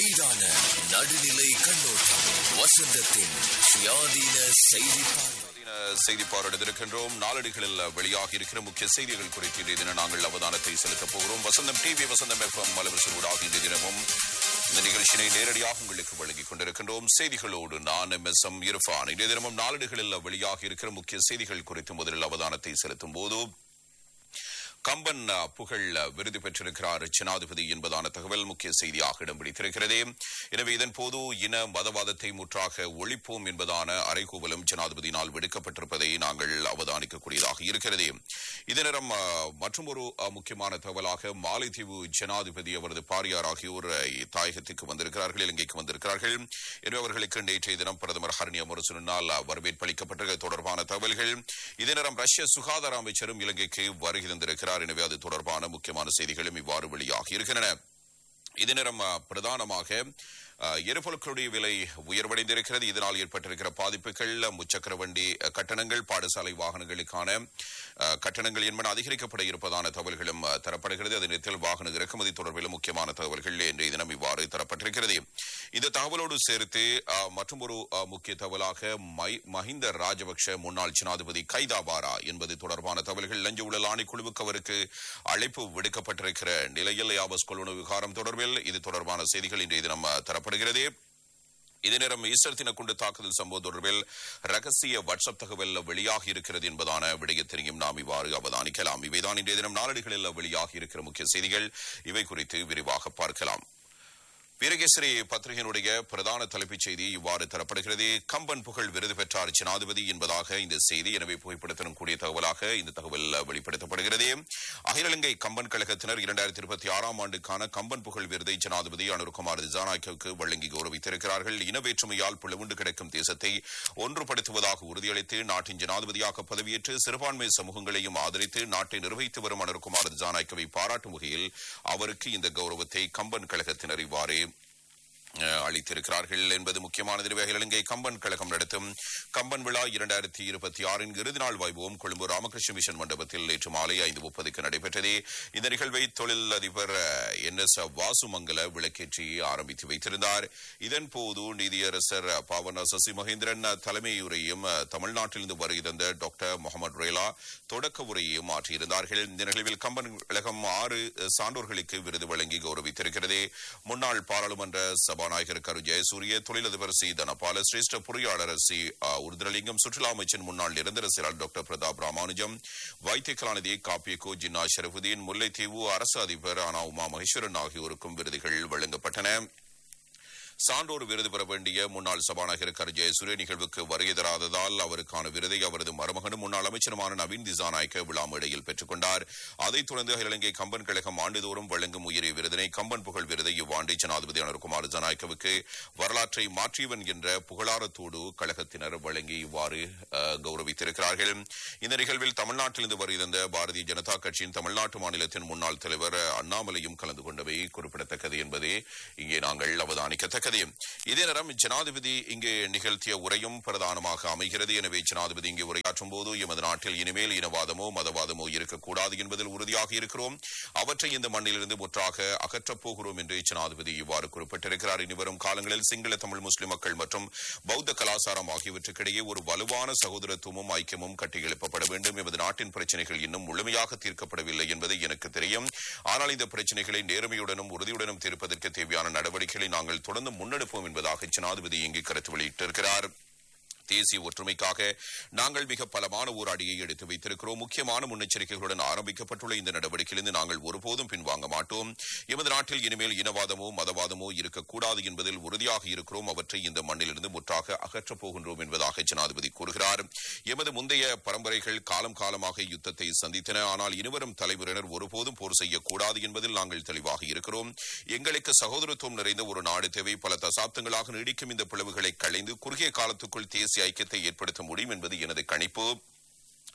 சீரான நடுநிலை கண்ணோட்டம் வசந்தத்தின் சுயாதீன செய்தி பார்வை சுயாதீன செய்தி பார்வையிடுகின்றோம் நாளடிகளில் வெளியாகி இருக்கிற முக்கிய செய்திகள் குறித்து இன்றைய தினம் நாங்கள் அவதானத்தை செலுத்தப் போகிறோம் வசந்தம் டிவி வசந்தம் எஃப்எம் மலவரசு ஊடாக இன்றைய தினமும் இந்த நிகழ்ச்சியினை நேரடியாக உங்களுக்கு வழங்கிக் கொண்டிருக்கின்றோம் செய்திகளோடு நான் எம் எஸ் எம் இரஃபான் இன்றைய தினமும் நாளடிகளில் வெளியாகி இருக்கிற முக்கிய செய்திகள் குறித்து முதலில் அவதானத்தை செலுத்தும் போது கம்பன் அஹ், புகழ் அஹ், விருது பெற்றிருக்கிறார் ஜனாதிபதி என்பதான தகவல் முக்கிய செய்தியாக இடம் பிடித்திருக்கிறது எனவே இதன் போது இன மதவாதத்தை முற்றாக ஒழிப்போம் என்பதான அறைகூவலும் ஜனாதிபதியினால் விடுக்கப்பட்டிருப்பதை நாங்கள் அவதானிக்கக்கூடியதாக இருக்கிறது இதே நேரம் மற்றும் ஒரு முக்கியமான தகவலாக மாலைத்தீவு ஜனாதிபதி அவரது பாரியார் ஆகியோர் அஹ், தாயகத்திற்கு வந்திருக்கிறார்கள் இலங்கைக்கு வந்திருக்கிறார்கள் எனவே அவர்களுக்கு நேற்றைய தினம் பிரதமர் ஹரணி அமரசுனால் வரவேற்பு அளிக்கப்பட்டது தொடர்பான தகவல்கள் இதே நேரம் ரஷ்ய சுகாதார அமைச்சரும் இலங்கைக்கு வருகை தந்திருக்கிறார் எனவே அது தொடர்பான முக்கியமான செய்திகளும் இவ்வாறு வெளியாகி இருக்கின்றன இதே நேரம் அஹ், பிரதானமாக அஹ், எரிபொருட்களுடைய விலை உயர்வடைந்திருக்கிறது இதனால் ஏற்பட்டிருக்கிற பாதிப்புகள் முச்சக்கர வண்டி அஹ், கட்டணங்கள் பாடசாலை வாகனங்களுக்கான அஹ், கட்டணங்கள் என்பன அதிகரிக்கப்பட இருப்பதான தகவல்களும் அஹ், தரப்படுகிறது அதே நேரத்தில் வாகன இறக்குமதி தொடர்பிலும் முக்கியமான தகவல்கள் இன்றைய தினம் இவ்வாறு தரப்பட்டிருக்கிறது இந்த தகவலோடு சேர்த்து மற்றும் ஒரு முக்கிய தகவலாக மை- மஹிந்த ராஜபக்ஷ முன்னாள் ஜனாதிபதி கைதாவாரா என்பது தொடர்பான தகவல்கள் லஞ்ச ஊழல் ஆணைக்குழுவுக்கு அவருக்கு அழைப்பு விடுக்கப்பட்டிருக்கிற நிலையில் யாபஸ் கொள்வன விவகாரம் தொடர்பில் இது தொடர்பான செய்திகள் இன்றைய தினம் அஹ், தரப்படுகிறது இதே நேரம் ஈஸ்டர் தின குண்டு தாக்குதல் சம்பவம் தொடர்பில் ரகசிய வாட்ஸ்அப் தகவல் வெளியாகி இருக்கிறது என்பதான விடயத்தினையும் நாம் இவ்வாறு அவதானிக்கலாம் இவைதான் இன்றைய தினம் நாளடிகளில் வெளியாகி இருக்கிற முக்கிய செய்திகள் இவை குறித்து விரிவாக பார்க்கலாம் வீரகேசரி பத்திரிகையினுடைய பிரதான தலைப்புச் செய்தி இவ்வாறு தரப்படுகிறது கம்பன் புகழ் விருது பெற்றார் ஜனாதிபதி என்பதாக இந்த செய்தி எனவே புகைப்படத்துடன் கூடிய தகவலாக இந்த தகவல் வெளிப்படுத்தப்படுகிறது அகில இலங்கை கம்பன் கழகத்தினர் இரண்டாயிரத்தி இருபத்தி ஆறாம் ஆண்டுக்கான கம்பன் புகழ் விருதை ஜனாதிபதி அனுர்குமார் திசாநாயக்கவுக்கு வழங்கி கௌரவித்திருக்கிறார்கள் இனவேற்றுமையால் பிளவுண்டு கிடக்கும் தேசத்தை ஒன்றுபடுத்துவதாக உறுதியளித்து நாட்டின் ஜனாதிபதியாக பதவியேற்று சிறுபான்மை சமூகங்களையும் ஆதரித்து நாட்டை நிர்வகித்து வரும் அனுர்குமார் திசாநாயக்கவை பாராட்டும் வகையில் அவருக்கு இந்த கௌரவத்தை கம்பன் கழகத்தினர் இவ்வாறு அஹ், அளித்திருக்கிறார்கள் என்பது முக்கியமானது எனவே அகில இலங்கை கம்பன் கழகம் நடத்தும் கம்பன் விழா இரண்டாயிரத்தி இருபத்தி ஆறின் இறுதி நாள் வைபவம் கொழும்பு ராமகிருஷ்ண மிஷன் மண்டபத்தில் நேற்று மாலை ஐந்து முப்பதுக்கு நடைபெற்றது இந்த நிகழ்வை தொழில் அதிபர் என் எஸ் வாசுமங்கல விளக்கேற்றி ஆரம்பித்து வைத்திருந்தார் இதன் போது நீதியரசர் பாவன சசி மகேந்திரன் தலைமையுரையும் அஹ், தமிழ்நாட்டிலிருந்து வருகை தந்த டாக்டர் முகமது ரேலா தொடக்க உரையையும் ஆற்றியிருந்தார்கள் இந்த நிகழ்வில் கம்பன் கழகம் ஆறு சான்றோர்களுக்கு விருது வழங்கி கௌரவித்திருக்கிறது முன்னாள் பாராளுமன்ற சபாநாயகர் கரு ஜெயசூரிய தொழிலதிபர் சி தனபால சிரேஷ்ட பொறியாளர் சி அ, உருதிரலிங்கம் சுற்றுலா அமைச்சின் முன்னாள் நிரந்தர செயலாளர் டாக்டர் பிரதாப் ராமானுஜம் வைத்திய கலாநிதி காப்பியகோ ஜின்னா ஷரஃபுதீன் முல்லைத்தீவு அரசு அதிபர் அனா உமா மகேஸ்வரன் ஆகியோருக்கும் விருதுகள் வழங்கப்பட்டன சான்றோர் விருது பெற வேண்டிய முன்னாள் சபாநாயகர் கரு ஜெயசூரிய நிகழ்வுக்கு வருகை தராததால் அவருக்கான விருதை அவரது மருமகனும் முன்னாள் அமைச்சருமான நவீன் திசாநாயக்க விழா மேடையில் பெற்றுக் கொண்டார் அதைத் தொடர்ந்து அகில இலங்கை கம்பன் கழகம் ஆண்டுதோறும் வழங்கும் உயரிய விருதினை கம்பன் புகழ் விருதை இவ்வாண்டு ஜனாதிபதி அனுர்குமார் ஜனாயக்கவுக்கு வரலாற்றை மாற்றியவன் என்ற புகழாரத்தோடு கழகத்தினர் வழங்கி இவ்வாறு அஹ், கௌரவித்திருக்கிறார்கள் இந்த நிகழ்வில் தமிழ்நாட்டிலிருந்து வருகை தந்த பாரதிய ஜனதா கட்சியின் தமிழ்நாட்டு மாநிலத்தின் முன்னாள் தலைவர் அண்ணாமலையும் கலந்து கொண்டவை குறிப்பிடத்தக்கது என்பதே இங்கே நாங்கள் அவதானிக்கத்தக்கது இதே நேரம் ஜனாதிபதி இங்கே நிகழ்த்திய உரையும் பிரதானமாக அமைகிறது எனவே ஜனாதிபதி இங்கே உரையாற்றும் போது எமது நாட்டில் இனிமேல் இனவாதமோ மதவாதமோ இருக்கக்கூடாது என்பதில் உறுதியாக இருக்கிறோம் அவற்றை இந்த மண்ணிலிருந்து முற்றாக அகற்றப் போகிறோம் என்று ஜனாதிபதி இவ்வாறு குறிப்பிட்டிருக்கிறார் இனிவரும் காலங்களில் சிங்கள தமிழ் முஸ்லிம் மக்கள் மற்றும் பௌத்த கலாச்சாரம் ஆகியவற்றுக்கிடையே ஒரு வலுவான சகோதரத்துவமும் ஐக்கியமும் கட்டியெழுப்பப்பட வேண்டும் எமது நாட்டின் பிரச்சனைகள் இன்னும் முழுமையாக தீர்க்கப்படவில்லை என்பது எனக்கு தெரியும் ஆனால் இந்த பிரச்சனைகளை நேர்மையுடனும் உறுதியுடனும் தீர்ப்பதற்கு தேவையான நடவடிக்கைகளை நாங்கள் தொடர்ந்து முன்னெடுப்போம் என்பதாக ஜனாதிபதி இங்கு கருத்து வெளியிட்டிருக்கிறார் தேசிய ஒற்றுமைக்காக நாங்கள் மிக பலமான ஒரு அடியை எடுத்து வைத்திருக்கிறோம் முக்கியமான முன்னெச்சரிக்கைகளுடன் ஆரம்பிக்கப்பட்டுள்ள இந்த நடவடிக்கையிலிருந்து நாங்கள் ஒருபோதும் பின்வாங்க மாட்டோம் எமது நாட்டில் இனிமேல் இனவாதமோ மதவாதமோ இருக்கக்கூடாது என்பதில் உறுதியாக இருக்கிறோம் அவற்றை இந்த மண்ணிலிருந்து முற்றாக அகற்றப் போகின்றோம் என்பதாக ஜனாதிபதி கூறுகிறார் எமது முந்தைய பரம்பரைகள் காலம் காலமாக யுத்தத்தை சந்தித்தன ஆனால் இனிவரும் தலைமுறையினர் ஒருபோதும் போர் செய்யக்கூடாது என்பதில் நாங்கள் தெளிவாக இருக்கிறோம் எங்களுக்கு சகோதரத்துவம் நிறைந்த ஒரு நாடு தேவை பல தசாப்தங்களாக நீடிக்கும் இந்த பிளவுகளை களைந்து குறுகிய காலத்துக்குள் தேசிய ஐக்கியத்தை ஏற்படுத்த முடியும் என்பது எனது கணிப்பு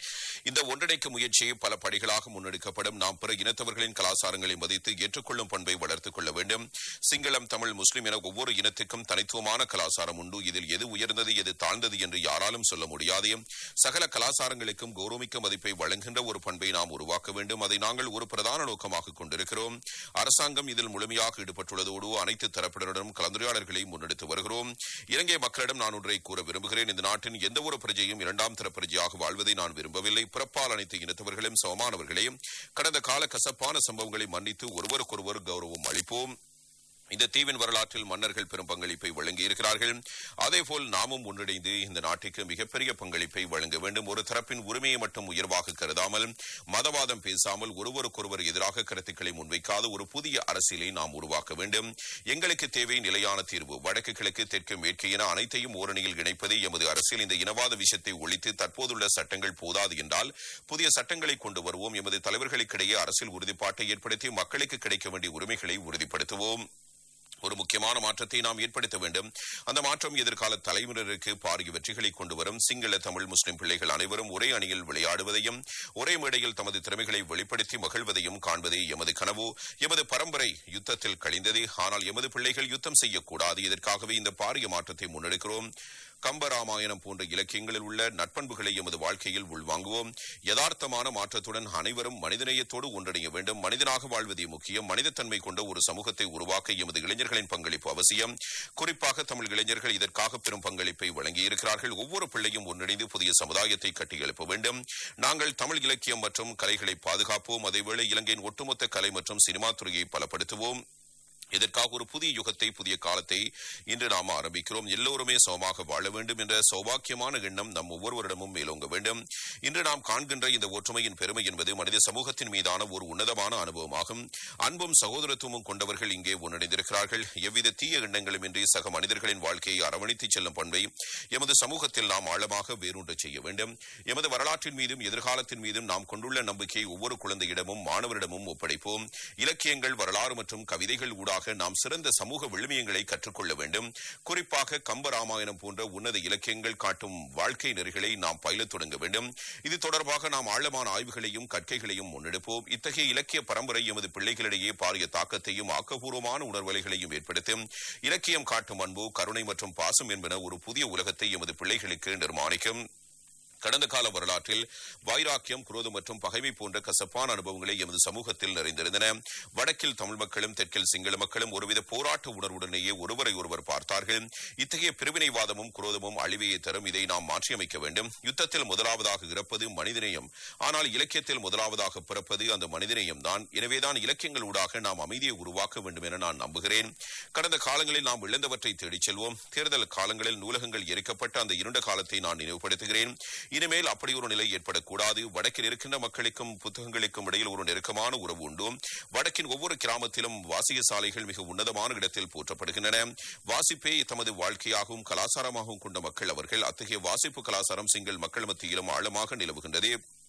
இந்த ஒன்றிணைக்கும் முயற்சி பல படிகளாக முன்னெடுக்கப்படும் நாம் பிற இனத்தவர்களின் கலாச்சாரங்களை மதித்து ஏற்றுக்கொள்ளும் பண்பை வளர்த்துக் கொள்ள வேண்டும் சிங்களம் தமிழ் முஸ்லிம் என ஒவ்வொரு இனத்துக்கும் தனித்துவமான கலாச்சாரம் உண்டு இதில் எது உயர்ந்தது எது தாழ்ந்தது என்று யாராலும் சொல்ல முடியாது சகல கலாச்சாரங்களுக்கும் கௌரவமிக்க மதிப்பை வழங்குகின்ற ஒரு பண்பை நாம் உருவாக்க வேண்டும் அதை நாங்கள் ஒரு பிரதான நோக்கமாக கொண்டிருக்கிறோம் அரசாங்கம் இதில் முழுமையாக ஈடுபட்டுள்ளதோடு அனைத்து தரப்பினருடன் கலந்துரையாடல்களை முன்னெடுத்து வருகிறோம் இலங்கை மக்களிடம் நான் ஒன்றை கூற விரும்புகிறேன் இந்த நாட்டின் எந்த ஒரு பிரஜையும் இரண்டாம் தர பிரஜையாக வாழ்வதை நான் விரும்பவில்லை பிறப்பால் அனைத்து இனத்தவர்களும் சமமானவர்களே கடந்த கால கசப்பான சம்பவங்களை மன்னித்து ஒருவருக்கொருவர் கௌரவம் அளிப்போம் இந்த தீவின் வரலாற்றில் மன்னர்கள் பெரும் பங்களிப்பை வழங்கியிருக்கிறார்கள் அதேபோல் நாமும் ஒன்றிணைந்து இந்த நாட்டுக்கு மிகப்பெரிய பங்களிப்பை வழங்க வேண்டும் ஒரு தரப்பின் உரிமையை மட்டும் உயர்வாக கருதாமல் மதவாதம் பேசாமல் ஒருவருக்கொருவர் எதிராக கருத்துக்களை முன்வைக்காத ஒரு புதிய அரசியலை நாம் உருவாக்க வேண்டும் எங்களுக்கு தேவை நிலையான தீர்வு வடக்கு கிழக்கு தெற்கு மேற்கு என அனைத்தையும் ஓரணியில் இணைப்பதே எமது அரசியல் இந்த இனவாத விஷயத்தை ஒழித்து தற்போதுள்ள சட்டங்கள் போதாது என்றால் புதிய சட்டங்களை கொண்டு வருவோம் எமது தலைவர்களுக்கிடையே அரசியல் உறுதிப்பாட்டை ஏற்படுத்தி மக்களுக்கு கிடைக்க வேண்டிய உரிமைகளை உறுதிப்படுத்துவோம் ஒரு முக்கியமான மாற்றத்தை நாம் ஏற்படுத்த வேண்டும் அந்த மாற்றம் எதிர்கால தலைமுறையினருக்கு பாரிய வெற்றிகளை கொண்டு வரும் சிங்கள தமிழ் முஸ்லிம் பிள்ளைகள் அனைவரும் ஒரே அணியில் விளையாடுவதையும் ஒரே மேடையில் தமது திறமைகளை வெளிப்படுத்தி மகிழ்வதையும் காண்பதே எமது கனவு எமது பரம்பரை யுத்தத்தில் கழிந்தது ஆனால் எமது பிள்ளைகள் யுத்தம் செய்யக்கூடாது இதற்காகவே இந்த பாரிய மாற்றத்தை முன்னெடுக்கிறோம் கம்பராமாயணம் போன்ற இலக்கியங்களில் உள்ள நட்பண்புகளை எமது வாழ்க்கையில் உள்வாங்குவோம் யதார்த்தமான மாற்றத்துடன் அனைவரும் மனிதநேயத்தோடு ஒன்றிணைய வேண்டும் மனிதனாக வாழ்வதே முக்கியம் மனிதத்தன்மை கொண்ட ஒரு சமூகத்தை உருவாக்க எமது இளைஞர்களின் பங்களிப்பு அவசியம் குறிப்பாக தமிழ் இளைஞர்கள் இதற்காக பெரும் பங்களிப்பை வழங்கியிருக்கிறார்கள் ஒவ்வொரு பிள்ளையும் ஒன்றிணைந்து புதிய சமுதாயத்தை கட்டியெழுப்ப வேண்டும் நாங்கள் தமிழ் இலக்கியம் மற்றும் கலைகளை பாதுகாப்போம் அதேவேளை இலங்கையின் ஒட்டுமொத்த கலை மற்றும் சினிமா துறையை பலப்படுத்துவோம் இதற்காக ஒரு புதிய யுகத்தை புதிய காலத்தை இன்று நாம் ஆரம்பிக்கிறோம் எல்லோருமே சமமாக வாழ வேண்டும் என்ற சௌபாக்கியமான எண்ணம் நம் ஒவ்வொருவரிடமும் மேலோங்க வேண்டும் இன்று நாம் காண்கின்ற இந்த ஒற்றுமையின் பெருமை என்பது மனித சமூகத்தின் மீதான ஒரு உன்னதமான அனுபவமாகும் அன்பும் சகோதரத்துவமும் கொண்டவர்கள் இங்கே ஒன்றிணைந்திருக்கிறார்கள் எவ்வித தீய எண்ணங்களும் இன்றி சக மனிதர்களின் வாழ்க்கையை அரவணைத்துச் செல்லும் பண்பை எமது சமூகத்தில் நாம் ஆழமாக வேரூன்ற செய்ய வேண்டும் எமது வரலாற்றின் மீதும் எதிர்காலத்தின் மீதும் நாம் கொண்டுள்ள நம்பிக்கையை ஒவ்வொரு குழந்தையிடமும் மாணவரிடமும் ஒப்படைப்போம் இலக்கியங்கள் வரலாறு மற்றும் கவிதைகள் ஊடாக நாம் சிறந்த சமூக விழுமியங்களை கற்றுக்கொள்ள வேண்டும் குறிப்பாக கம்பராமாயணம் போன்ற உன்னத இலக்கியங்கள் காட்டும் வாழ்க்கை நெறிகளை நாம் பயிலத் தொடங்க வேண்டும் இது தொடர்பாக நாம் ஆழமான ஆய்வுகளையும் கற்கைகளையும் முன்னெடுப்போம் இத்தகைய இலக்கிய பரம்பரை எமது பிள்ளைகளிடையே பாரிய தாக்கத்தையும் ஆக்கப்பூர்வமான உணர்வலைகளையும் ஏற்படுத்தும் இலக்கியம் காட்டும் அன்பு கருணை மற்றும் பாசம் என்பன ஒரு புதிய உலகத்தை எமது பிள்ளைகளுக்கு நிர்மாணிக்கும் கடந்த கால வரலாற்றில் வைராக்கியம் குரோதம் மற்றும் பகைமை போன்ற கசப்பான அனுபவங்களை எமது சமூகத்தில் நிறைந்திருந்தன வடக்கில் தமிழ் மக்களும் தெற்கில் சிங்கள மக்களும் ஒருவித போராட்ட உணர்வுடனேயே ஒருவரை ஒருவர் பார்த்தார்கள் இத்தகைய பிரிவினைவாதமும் குரோதமும் அழிவையை தரும் இதை நாம் மாற்றியமைக்க வேண்டும் யுத்தத்தில் முதலாவதாக இறப்பது மனிதநேயம் ஆனால் இலக்கியத்தில் முதலாவதாக பிறப்பது அந்த மனிதநேயம் தான் எனவேதான் இலக்கியங்கள் ஊடாக நாம் அமைதியை உருவாக்க வேண்டும் என நான் நம்புகிறேன் கடந்த காலங்களில் நாம் இழந்தவற்றை தேடிச் செல்வோம் தேர்தல் காலங்களில் நூலகங்கள் எரிக்கப்பட்ட அந்த இருண்ட காலத்தை நான் நினைவுபடுத்துகிறேன் இனிமேல் அப்படி ஒரு நிலை ஏற்படக்கூடாது வடக்கில் இருக்கின்ற மக்களுக்கும் புத்தகங்களுக்கும் இடையில் ஒரு நெருக்கமான உறவு உண்டு வடக்கின் ஒவ்வொரு கிராமத்திலும் வாசிக சாலைகள் மிக உன்னதமான இடத்தில் போற்றப்படுகின்றன வாசிப்பை தமது வாழ்க்கையாகவும் கலாச்சாரமாகவும் கொண்ட மக்கள் அவர்கள் அத்தகைய வாசிப்பு கலாச்சாரம் சிங்கள் மக்கள் மத்தியிலும் ஆழமாக நிலவுகின்றது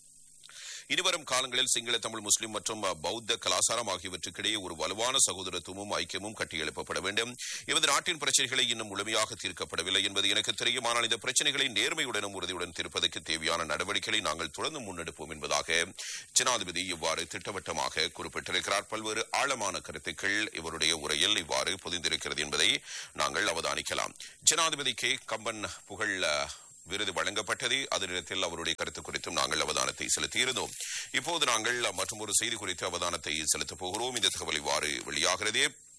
இனிவரும் காலங்களில் சிங்கள தமிழ் முஸ்லிம் மற்றும் பௌத்த கலாச்சாரம் ஆகியவற்றுக்கிடையே ஒரு வலுவான சகோதரத்துவமும் ஐக்கியமும் கட்டியெழுப்பப்பட வேண்டும் எமது நாட்டின் பிரச்சனைகளை இன்னும் முழுமையாக தீர்க்கப்படவில்லை என்பது எனக்கு தெரியும் ஆனால் இந்த பிரச்சனைகளை நேர்மையுடனும் உறுதியுடன் தீர்ப்பதற்கு தேவையான நடவடிக்கைகளை நாங்கள் தொடர்ந்து முன்னெடுப்போம் என்பதாக ஜனாதிபதி இவ்வாறு திட்டவட்டமாக குறிப்பிட்டிருக்கிறார் பல்வேறு ஆழமான கருத்துக்கள் இவருடைய உரையில் இவ்வாறு பொதிந்திருக்கிறது என்பதை நாங்கள் அவதானிக்கலாம் ஜனாதிபதிக்கு கம்பன் புகழ் விருது வழங்கப்பட்டது அதனிடத்தில் அவருடைய கருத்து குறித்தும் நாங்கள் அவதானத்தை செலுத்தியிருந்தோம் இப்போது நாங்கள் மற்றும் ஒரு செய்தி குறித்து அவதானத்தை செலுத்தப் போகிறோம் இந்த தகவல் இவ்வாறு வெளியாகிறது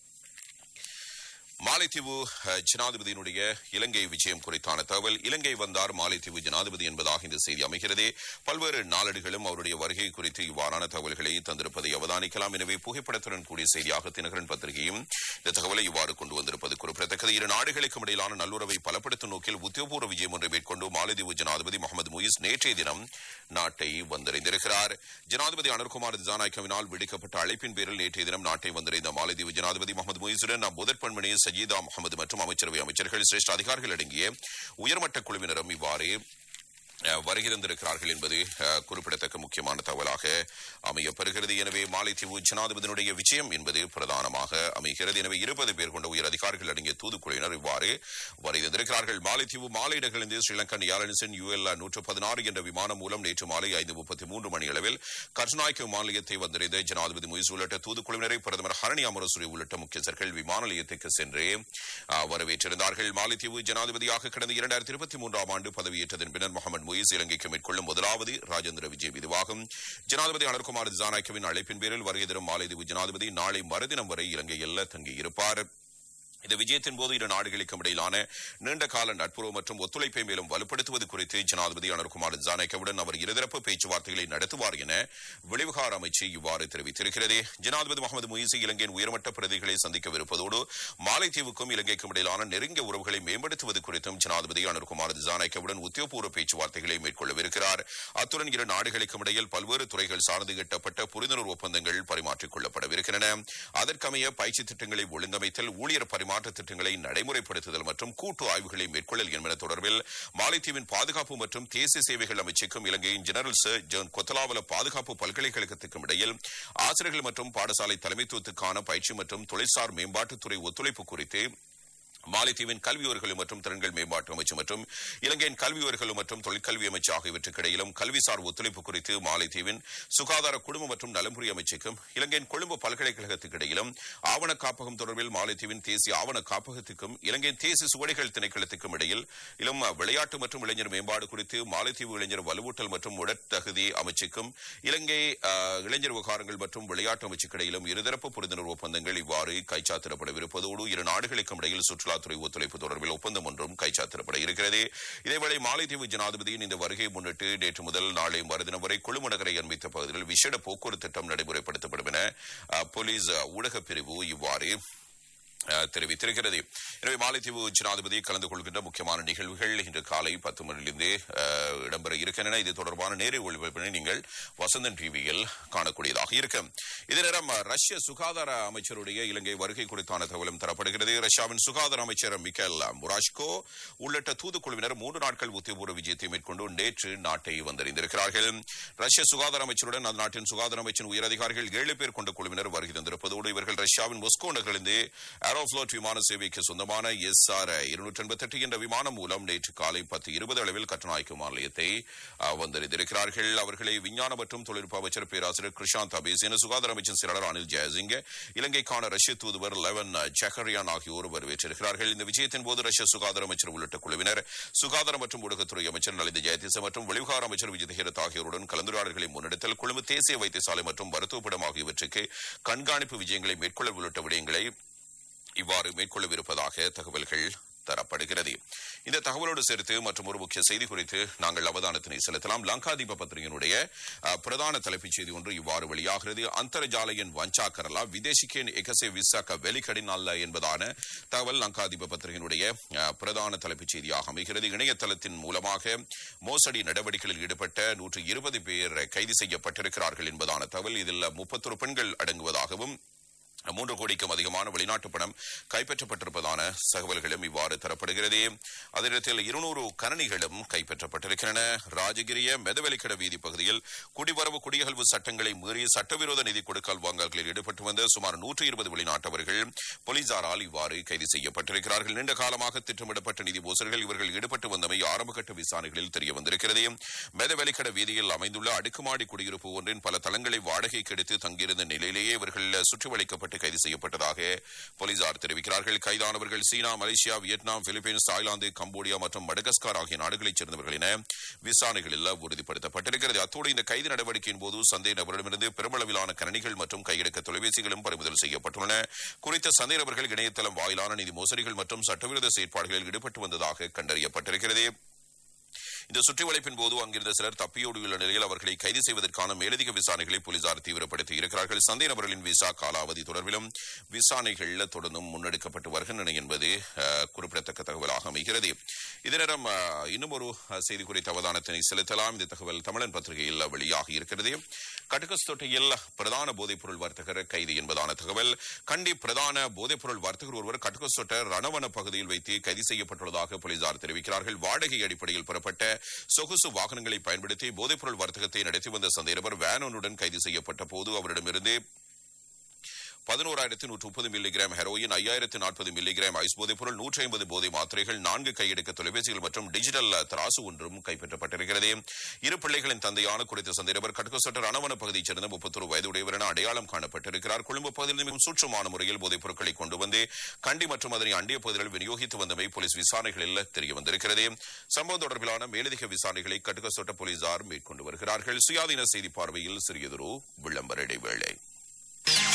மாலைத்தீவு அஹ், ஜனாதிபதியினுடைய இலங்கை விஜயம் குறித்தான தகவல் இலங்கை வந்தார் மாலைத்தீவு ஜனாதிபதி என்பதாக இந்த செய்தி அமைகிறது பல்வேறு நாளேடுகளும் அவருடைய வருகை குறித்து இவ்வாறான தகவல்களை தந்திருப்பதை அவதானிக்கலாம் எனவே புகைப்படத்துடன் கூடிய செய்தியாக தினகரன் பத்திரிகையும் இந்த தகவலை இவ்வாறு கொண்டு வந்திருப்பது குறிப்பிடத்தக்கது இரு நாடுகளுக்கும் இடையிலான நல்லுறவை பலப்படுத்தும் நோக்கில் உத்தியோகபூர்வ விஜயம் ஒன்றை மேற்கொண்டு மாலைதீவு ஜனாதிபதி முகமது முயிஸ் நேற்றைய தினம் நாட்டை வந்தடைந்திருக்கிறார் ஜனாதிபதி அனுர்குமார் திசாநாயக்கவினால் விடுக்கப்பட்ட அழைப்பின் பேரில் நேற்றைய தினம் நாட்டை வந்தடைந்த மாலைதீவு ஜனாதிபதி முகமது முயிசுடன் நாம் முதற் பெண்மணி சஜீதா முகமது மற்றும் அமைச்சரவை அமைச்சர்கள் சிரேஷ்ட அதிகாரிகள் அடங்கிய உயர்மட்ட குழுவினரும் இவ்வாறு அஹ், வருகை தந்திருக்கிறார்கள் என்பது அஹ், குறிப்பிடத்தக்க முக்கியமான தகவலாக அமையப்பெறுகிறது எனவே மாலைத்தீவு ஜனாதிபதியினுடைய விஜயம் என்பது பிரதானமாக அமைகிறது எனவே இருபது பேர் கொண்ட உயர் அதிகாரிகள் அடங்கிய தூதுக்குழுவினர் இவ்வாறு வருகை தந்திருக்கிறார்கள் மாலைத்தீவு மாலையிடங்களிலிருந்து ஸ்ரீலங்கன் ஏர்லைன்ஸின் யூஎல் நூற்று பதினாறு என்ற விமானம் மூலம் நேற்று மாலை ஐந்து முப்பத்தி மூன்று மணி அளவில் கர்நாயக்க மாநிலத்தை வந்திருந்த ஜனாதிபதி முயஸ் உள்ளிட்ட தூதுக்குழுவினரை பிரதமர் ஹரணி அமரசூரி உள்ளிட்ட முக்கியஸ்தர்கள் விமான நிலையத்துக்கு சென்று அஹ், வரவேற்றிருந்தார்கள் மாலைத்தீவு ஜனாதிபதியாக கடந்த இரண்டாயிரத்தி இருபத்தி மூன்றாம் ஆண்டு பதவியேற்றதன் பின்னர் முகமது முயிஸ் இலங்கைக்கு மேற்கொள்ளும் முதலாவது ராஜேந்திர விஜய் இதுவாகும் ஜனாதிபதி அனுர்குமார் திசாநாயக்கவின் அழைப்பின் பேரில் வருகை தரும் மாலைதீவு ஜனாதிபதி நாளை மறுதினம் வரை இலங்கையில் தங்கியிருப்பார் இந்த விஜயத்தின் போது இரு நாடுகளுக்கும் இடையிலான நீண்ட கால நட்புறவு மற்றும் ஒத்துழைப்பை மேலும் வலுப்படுத்துவது குறித்து ஜனாதிபதி அனுர்குமார் ஜானேக்கவுடன் அவர் இருதரப்பு பேச்சுவார்த்தைகளை நடத்துவார் என வெளிவிகார அமைச்சு இவ்வாறு தெரிவித்திருக்கிறது ஜனாதிபதி முகமது முயிசி இலங்கையின் உயர்மட்ட பிரதிகளை சந்திக்கவிருப்பதோடு மாலைத்தீவுக்கும் இலங்கைக்கும் இடையிலான நெருங்கிய உறவுகளை மேம்படுத்துவது குறித்தும் ஜனாதிபதி அனுர்குமார் ஜானேக்கவுடன் உத்தியோகபூர்வ பேச்சுவார்த்தைகளை மேற்கொள்ளவிருக்கிறார் அத்துடன் இரு நாடுகளுக்கும் இடையில் பல்வேறு துறைகள் சார்ந்து எட்டப்பட்ட புரிந்துணர்வு ஒப்பந்தங்கள் பரிமாற்றிக் கொள்ளப்படவிருக்கின்றன அதற்கமைய பயிற்சி திட்டங்களை ஒழுங்கமைத்தல் ஊழியர் பரிமாற்ற திட்டங்களை நடைமுறைப்படுத்துதல் மற்றும் கூட்டு ஆய்வுகளை மேற்கொள்ளல் என்பன தொடர்பில் மாலைத்தீவின் பாதுகாப்பு மற்றும் தேசிய சேவைகள் அமைச்சுக்கும் இலங்கையின் ஜெனரல் சர் ஜோன் கொத்தலாவல பாதுகாப்பு பல்கலைக்கழகத்துக்கும் இடையில் ஆசிரியர்கள் மற்றும் பாடசாலை தலைமைத்துவத்துக்கான பயிற்சி மற்றும் தொழில்சார் மேம்பாட்டுத்துறை ஒத்துழைப்பு குறித்து மாலைத்தீவின் கல்வியோர்களும் மற்றும் திறன்கள் மேம்பாட்டு அமைச்சு மற்றும் இலங்கையின் கல்வியோர்களும் மற்றும் தொழிற்கல்வி அமைச்சு ஆகியவற்றுக்கு இடையிலும் கல்விசார் ஒத்துழைப்பு குறித்து மாலைத்தீவின் சுகாதார குடும்ப மற்றும் நலம்புரி அமைச்சுக்கும் இலங்கையின் கொழும்பு பல்கலைக்கழகத்துக்கு இடையிலும் ஆவண காப்பகம் தொடர்பில் மாலைத்தீவின் தேசிய ஆவண காப்பகத்துக்கும் இலங்கையின் தேசிய சுவடிகள் திணைக்களத்துக்கும் இடையில் இளம் விளையாட்டு மற்றும் இளைஞர் மேம்பாடு குறித்து மாலைத்தீவு இளைஞர் வலுவூட்டல் மற்றும் உடற்தகுதி அமைச்சுக்கும் இலங்கை அஹ், இளைஞர் விவகாரங்கள் மற்றும் விளையாட்டு அமைச்சுக்கு இடையிலும் இருதரப்பு புரிந்துணர்வு ஒப்பந்தங்கள் இவ்வாறு கைச்சாத்திடப்படவிருப்பதோடு இரு நாடுகளுக்கும் இடையில் சுற்றுலாத்துறை ஒத்துழைப்பு தொடர்பில் ஒப்பந்தம் ஒன்றும் கைச்சாத்திடப்பட இருக்கிறது இதேவேளை மாலைத்தீவு ஜனாதிபதியின் இந்த வருகை முன்னிட்டு நேற்று முதல் நாளை மறுதினம் வரை கொழும்பு நகரை அண்மித்த பகுதிகளில் விசேட போக்குவரத்து திட்டம் நடைமுறைப்படுத்தப்படும் என அஹ், போலீஸ் அஹ், ஊடகப் பிரிவு இவ்வாறு அஹ், தெரிவித்திருக்கிறது எனவே மாலைத்தீவு ஜனாதிபதி கலந்து கொள்கின்ற முக்கியமான நிகழ்வுகள் இன்று காலை பத்து மணியிலிருந்து அஹ், இடம்பெற இருக்கின்றன இது தொடர்பான நேரடி ஒளிபரப்பினை நீங்கள் வசந்தன் டிவியில் காணக்கூடியதாக இருக்கும் இதே நேரம் அஹ், ரஷ்ய சுகாதார அமைச்சருடைய இலங்கை வருகை குறித்தான தகவலும் தரப்படுகிறது ரஷ்யாவின் சுகாதார அமைச்சர் மிக்கேல் முராஷ்கோ உள்ளிட்ட தூதுக்குழுவினர் மூன்று நாட்கள் உத்தியபூர்வ விஜயத்தை மேற்கொண்டு நேற்று நாட்டை வந்தடைந்திருக்கிறார்கள் ரஷ்ய சுகாதார அமைச்சருடன் அந்த நாட்டின் சுகாதார அமைச்சின் உயரதிகாரிகள் ஏழு பேர் கொண்ட குழுவினர் வருகை தந்திருப்பதோடு இவர்கள் ரஷ்யாவின் மொஸ்கோ நகரிலிருந்து ஏரோஃப்ளோட் விமான சேவைக்கு சொந்தமான எஸ் ஆர் இருநூற்றி எண்பத்தெட்டு என்ற விமானம் மூலம் நேற்று காலை பத்து இருபது அளவில் கட்டநாயக்க மாநிலத்தை அஹ், வந்தடைந்திருக்கிறார்கள் அவர்களை விஞ்ஞான மற்றும் தொழில்நுட்ப அமைச்சர் பேராசிரியர் கிருஷாந்த் அபேசின சுகாதார அமைச்சின் செயலாளர் அனில் ஜெயசிங் இலங்கைக்கான ரஷ்ய தூதுவர் லெவன் ஜக்கரியான் ஆகியோர் வரவேற்றிருக்கிறார்கள் இந்த விஜயத்தின் போது ரஷ்ய சுகாதார அமைச்சர் உள்ளிட்ட குழுவினர் சுகாதார மற்றும் ஊடகத்துறை அமைச்சர் நலிந்த ஜெயதிச மற்றும் வெளிவிகார அமைச்சர் விஜய் ஹேரத் ஆகியோருடன் கலந்துரையாடல்களை முன்னெடுத்தல் கொழும்பு தேசிய வைத்தியசாலை மற்றும் மருத்துவப்படம் ஆகியவற்றுக்கு கண்காணிப்பு விஜயங்களை மேற்கொள்ள உள்ளிட்ட விடயங்களை இவ்வாறு மேற்கொள்ளவிருப்பதாக தகவல்கள் தரப்படுகிறது இந்த தகவலோடு சேர்த்து மற்றும் ஒரு முக்கிய செய்தி குறித்து நாங்கள் அவதானத்தினை செலுத்தலாம் லங்காதீப பத்திரிகையினுடைய அஹ், பிரதான தலைப்புச் செய்தி ஒன்று இவ்வாறு வெளியாகிறது அந்தர்ஜாலையின் வஞ்சா கரலா விதேசிக்கேன் எகசே விசாக்க வெளிக்கடின் அல்ல என்பதான தகவல் லங்காதீப பத்திரிகையினுடைய அஹ், பிரதான தலைப்புச் செய்தியாக அமைகிறது இணையதளத்தின் மூலமாக மோசடி நடவடிக்கைகளில் ஈடுபட்ட நூற்று இருபது பேர் கைது செய்யப்பட்டிருக்கிறார்கள் என்பதான தகவல் இதில் முப்பத்தொரு பெண்கள் அடங்குவதாகவும் மூன்று கோடிக்கும் அதிகமான வெளிநாட்டு பணம் கைப்பற்றப்பட்டிருப்பதான தகவல்களும் இவ்வாறு தரப்படுகிறது அதே நேரத்தில் இருநூறு கணனிகளும் கைப்பற்றப்பட்டிருக்கின்றன ராஜகிரிய மெதவெளிக்கட வீதி பகுதியில் குடிவரவு குடியகல்வு சட்டங்களை மீறி சட்டவிரோத நிதி கொடுக்கல் வாங்கல்களில் ஈடுபட்டு வந்த சுமார் நூற்று இருபது வெளிநாட்டவர்கள் போலீசாரால் இவ்வாறு கைது செய்யப்பட்டிருக்கிறார்கள் நீண்ட காலமாக திட்டமிடப்பட்ட நிதி மோசடிகள் இவர்கள் ஈடுபட்டு வந்தமை ஆரம்பகட்ட விசாரணைகளில் தெரிய வந்திருக்கிறது மெதவெளிக்கட வீதியில் அமைந்துள்ள அடுக்குமாடி குடியிருப்பு ஒன்றின் பல தளங்களை வாடகைக்கு எடுத்து தங்கியிருந்த நிலையிலேயே இவர்கள் சுற்றி வளைக்கப்பட்டு கைது செய்யப்பட்டதாக போலீசார் தெரிவிக்கிறார்கள் கைதானவர்கள் China Malaysia Vietnam Philippines Thailand Cambodia மற்றும் மடகஸ்கார் ஆகிய நாடுகளைச் சேர்ந்தவர்கள் என விசாரணைகளில் உறுதிப்படுத்தப்பட்டிருக்கிறது அத்தோடு இந்த கைது நடவடிக்கையின் போது சந்தேக நபரிடமிருந்து பெருமளவிலான கணினிகள் மற்றும் கையடக்க தொலைபேசிகளும் பறிமுதல் செய்யப்பட்டுள்ளன குறித்த சந்தேக நபர்கள் இணையதளம் வாயிலான நிதி மோசடிகள் மற்றும் சட்டவிரோத செயற்பாடுகளில் ஈடுபட்டு வந்ததாக கண்டறியப்பட்டிருக்கிறது இந்த சுற்றிவளைப்பின் போது அங்கிருந்த சிலர் தப்பியோடியுள்ள நிலையில் அவர்களை கைது செய்வதற்கான மேலதிக விசாரணைகளை போலீசார் தீவிரப்படுத்தி இருக்கிறார்கள் சந்தேக நபர்களின் விசா காலாவதி தொடர்பிலும் விசாரணைகள் தொடர்ந்தும் முன்னெடுக்கப்பட்டு வருகின்றன என்பது அஹ், குறிப்பிடத்தக்க தகவலாக அமைகிறது இதே நேரம் அஹ், இன்னும் ஒரு அஹ், செய்தி குறித்த அவதானத்தினை செலுத்தலாம் இந்த தகவல் தமிழன் பத்திரிகையில் வெளியாகி இருக்கிறது கட்டுக்கஸ்தொட்டையில் பிரதான போதைப்பொருள் வர்த்தகர் கைது என்பதான தகவல் கண்டி பிரதான போதைப்பொருள் வர்த்தகர் ஒருவர் கட்டுக்கஸ்தொட்ட ரணவன பகுதியில் வைத்து கைது செய்யப்பட்டுள்ளதாக போலீசார் தெரிவிக்கிறார்கள் வாடகை அடிப்படையில் பெறப்பட்ட சொகுசு வாகனங்களை பயன்படுத்தி போதைப்பொருள் வர்த்தகத்தை நடத்தி வந்த சந்தேகநபர் வேன் ஒன்றுடன் கைது செய்யப்பட்ட போது அவரிடமிருந்து பதினோராயிரத்து நூற்று முப்பது மில்லிகிராம் ஹெரோயின் ஐயாயிரத்து நாற்பது மில்லிகிராம் ஐஸ் போதைப் பொருள் நூற்றி ஐம்பது போதை மாத்திரைகள் நான்கு கையெடுக்க தொலைபேசிகள் மற்றும் டிஜிட்டல் தராசு ஒன்றும் கைப்பற்றப்பட்டிருக்கிறது இரு பிள்ளைகளின் தந்தையான குறித்த சந்தேகவர் கட்கோசட்டர் அணவன பகுதியைச் சேர்ந்த முப்பத்தொரு வயதுடையவர் என அடையாளம் காணப்பட்டிருக்கிறார் கொழும்பு பகுதியில் மிகவும் சூட்சமான முறையில் போதைப் பொருட்களை கொண்டு வந்து கண்டி மற்றும் அதனை அண்டிய பகுதிகளில் விநியோகித்து வந்தமை போலீஸ் விசாரணைகளில் தெரிய வந்திருக்கிறது சம்பவம் தொடர்பிலான மேலதிக விசாரணைகளை கட்டுக்கசொட்ட போலீசார் மேற்கொண்டு வருகிறார்கள் சுயாதீன செய்தி பார்வையில் சிறியதொரு விளம்பர இடைவேளை